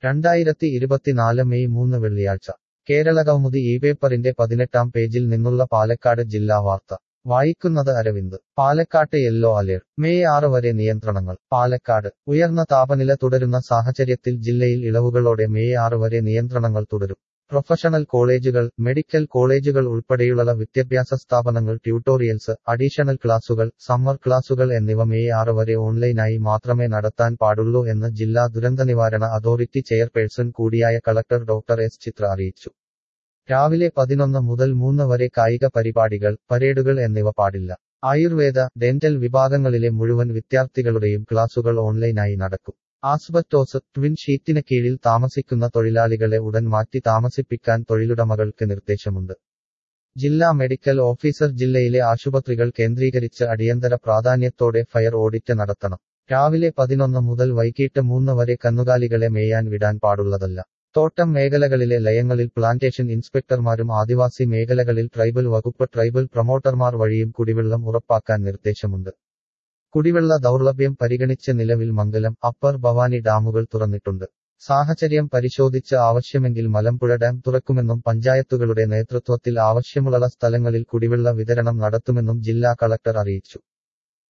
രണ്ടായിരത്തി ഇരുപത്തിനാല് മെയ് മൂന്ന് വെള്ളിയാഴ്ച കേരളകൗമുദി ഈ പേപ്പറിന്റെ പതിനെട്ടാം പേജിൽ നിന്നുള്ള പാലക്കാട് ജില്ലാ വാർത്ത വായിക്കുന്നത് അരവിന്ദ് പാലക്കാട്ട് യെല്ലോ അലേർട്ട് മെയ് ആറ് വരെ നിയന്ത്രണങ്ങൾ പാലക്കാട് ഉയർന്ന താപനില തുടരുന്ന സാഹചര്യത്തിൽ ജില്ലയിൽ ഇളവുകളോടെ മെയ് ആറ് വരെ നിയന്ത്രണങ്ങൾ തുടരും പ്രൊഫഷണൽ കോളേജുകൾ മെഡിക്കൽ കോളേജുകൾ ഉൾപ്പെടെയുള്ള വിദ്യാഭ്യാസ സ്ഥാപനങ്ങൾ ട്യൂട്ടോറിയൽസ് അഡീഷണൽ ക്ലാസുകൾ സമ്മർ ക്ലാസുകൾ എന്നിവ മെയ് ആറ് വരെ ഓൺലൈനായി മാത്രമേ നടത്താൻ പാടുള്ളൂ എന്ന് ജില്ലാ ദുരന്തനിവാരണ അതോറിറ്റി ചെയർപേഴ്സൺ കൂടിയായ കളക്ടർ ഡോക്ടർ എസ് ചിത്ര അറിയിച്ചു രാവിലെ പതിനൊന്ന് മുതൽ മൂന്ന് വരെ കായിക പരിപാടികൾ പരേഡുകൾ എന്നിവ പാടില്ല ആയുർവേദ ഡെന്റൽ വിഭാഗങ്ങളിലെ മുഴുവൻ വിദ്യാർത്ഥികളുടെയും ക്ലാസുകൾ ഓൺലൈനായി നടക്കും ആസ്ബറ്റോസ് ട്വിൻ ഷീറ്റിന് കീഴിൽ താമസിക്കുന്ന തൊഴിലാളികളെ ഉടൻ മാറ്റി താമസിപ്പിക്കാൻ തൊഴിലുടമകൾക്ക് നിർദ്ദേശമുണ്ട് ജില്ലാ മെഡിക്കൽ ഓഫീസർ ജില്ലയിലെ ആശുപത്രികൾ കേന്ദ്രീകരിച്ച് അടിയന്തര പ്രാധാന്യത്തോടെ ഫയർ ഓഡിറ്റ് നടത്തണം രാവിലെ പതിനൊന്ന് മുതൽ വൈകിട്ട് മൂന്ന് വരെ കന്നുകാലികളെ മേയാൻ വിടാൻ പാടുള്ളതല്ല തോട്ടം മേഖലകളിലെ ലയങ്ങളിൽ പ്ലാന്റേഷൻ ഇൻസ്പെക്ടർമാരും ആദിവാസി മേഖലകളിൽ ട്രൈബൽ വകുപ്പ് ട്രൈബൽ പ്രൊമോട്ടർമാർ വഴിയും കുടിവെള്ളം ഉറപ്പാക്കാൻ നിർദ്ദേശമുണ്ട് കുടിവെള്ള ദൗർലഭ്യം പരിഗണിച്ച് നിലവിൽ മംഗലം അപ്പർ ഭവാനി ഡാമുകൾ തുറന്നിട്ടുണ്ട് സാഹചര്യം പരിശോധിച്ച് ആവശ്യമെങ്കിൽ മലമ്പുഴ ഡാം തുറക്കുമെന്നും പഞ്ചായത്തുകളുടെ നേതൃത്വത്തിൽ ആവശ്യമുള്ള സ്ഥലങ്ങളിൽ കുടിവെള്ള വിതരണം നടത്തുമെന്നും ജില്ലാ കളക്ടർ അറിയിച്ചു